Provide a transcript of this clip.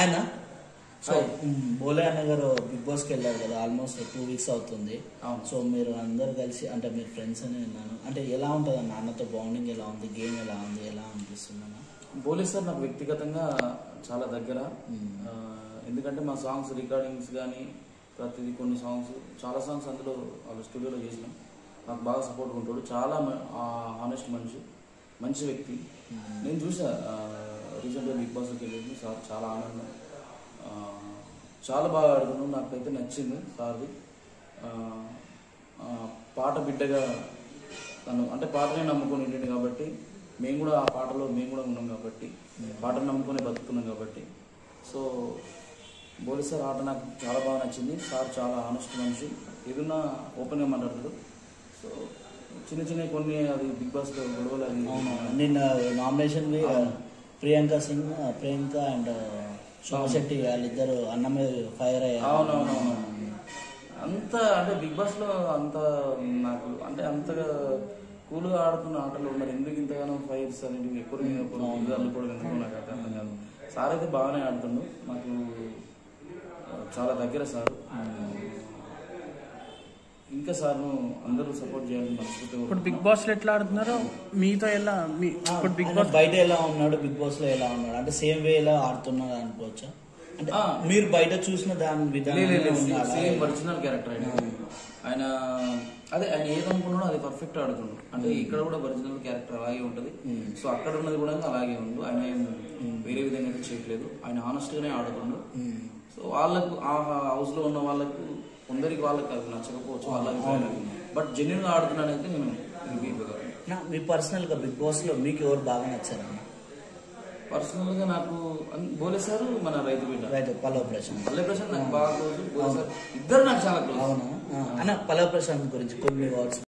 ఆయన సో మ్, బోలే అన్న గారు బిగ్ బాస్కి వెళ్ళారు కదా ఆల్మోస్ట్ టూ వీక్స్ అవుతుంది అవును. సో మీరు అందరు కలిసి అంటే మీరు ఫ్రెండ్స్ అని విన్నాను అంటే ఎలా ఉంటుంది అన్న అన్నతో బాండింగ్ ఎలా ఉంది గేమ్ ఎలా ఉంది ఎలా అనిపిస్తుంది అన్న పోలీస్ సార్ నాకు వ్యక్తిగతంగా చాలా దగ్గర మ్మ్. ఆ, ఎందుకంటే మా సాంగ్స్ రికార్డింగ్స్ కానీ ప్రతిదీ కొన్ని సాంగ్స్ చాలా సాంగ్స్ అందులో వాళ్ళ స్టూడియోలో చేసినాం నాకు బాగా సపోర్ట్ ఉంటాడు చాలా హానెస్ట్ మనిషి మంచి వ్యక్తి నేను చూసా రీసెంట్గా బిగ్ బాస్కి వెళ్ళి సార్ చాలా ఆనందం ఆ, చాలా బాగా ఆడుతున్నాడు నాకైతే నచ్చింది సార్ది ఆ, ఆ, పాట బిడ్డగా తను అంటే పాటనే నమ్ముకొని ఉండింది కాబట్టి మేము కూడా ఆ పాటలో మేము కూడా ఉన్నాం కాబట్టి పాటను నమ్ముకొని బతుకున్నాం కాబట్టి సో బోలి సార్ ఆట నాకు చాలా బాగా నచ్చింది సార్ చాలా ఆనెస్ట్ మనిషి ఏదన్నా ఓపెన్గా మాట్లాడతాడు సో చిన్న చిన్న కొన్ని అది బిగ్ బాస్లో గొడవలు అది అవును నిన్న నామినేషన్ ప్రియాంక సింగ్ ప్రియాంక అండ్ శోభశెట్టి వాళ్ళిద్దరు అన్న మీద ఫైర్ అయ్యారు అవునవునవును అంత అంటే బిగ్ బాస్ లో అంత నాకు అంటే అంతగా కూల్గా ఆడుతున్న ఆటలు మరి ఎందుకు ఇంతగానో ఫైర్స్ అనేవి ఎక్కువ మీద ఒకరు యుద్ధాలు కూడా ఎందుకు నాకు అర్థం కాదు సార్ అయితే బాగానే ఆడుతుండు మాకు చాలా దగ్గర సార్ ఇంకా సార్ను అందరూ సపోర్ట్ చేయాలని మనస్ఫూర్తిగా ఇప్పుడు బిగ్ బాస్ లో ఎట్లా ఆడుతున్నారో మీతో ఎలా మీ ఇప్పుడు బిగ్ ఆయన బాస్ బయట ఎలా ఉన్నాడు బిగ్ బాస్ లో ఎలా ఉన్నాడు అంటే సేమ్ వేలో ఆడుతున్నాడు అనుకోవచ్చా అంటే ఆ. మీరు బయట చూసిన దాని విధానం సేమ్ ఒరిజినల్ క్యారెక్టర్ ఆయన ఆయన అదే ఆయన ఏదనుకున్నాడో అది పర్ఫెక్ట్ ఆడుతున్నాడు అంటే ఇక్కడ కూడా ఒరిజినల్ క్యారెక్టర్ అలాగే ఉంటది సో అక్కడ ఉన్నది కూడా అలాగే ఉంది ఆయన ఏం వేరే విధంగా అయితే చేయట్లేదు ఆయన ఆనెస్ట్ గానే ఆడుతుండు సో వాళ్ళకు ఆ హౌస్ లో ఉన్న వాళ్ళకు కొందరికి వాళ్ళకి అది నచ్చకపోవచ్చు వాళ్ళకి బట్ జెన్యున్ గా ఆడుతున్నాడైతే నేను రివ్యూ ఇవ్వగలను మీ పర్సనల్ గా బిగ్ బాస్ లో మీకు ఎవరు బాగా నచ్చారన్న పర్సనల్ గా నాకు అన్- బోలే సార్ మన రైతు బిడ్డ రైట్ పల్లవ ప్రశాంత్ పల్లె ప్రశాంత్ నాకు బాగా క్లోజ్ బోలే సార్ ఇద్దరు నాకు చాలా క్లోజ్ అవునా ఆ, అన్న పల్లవ ప్రశాంత్ గురించి కొన్ని వర్డ్స్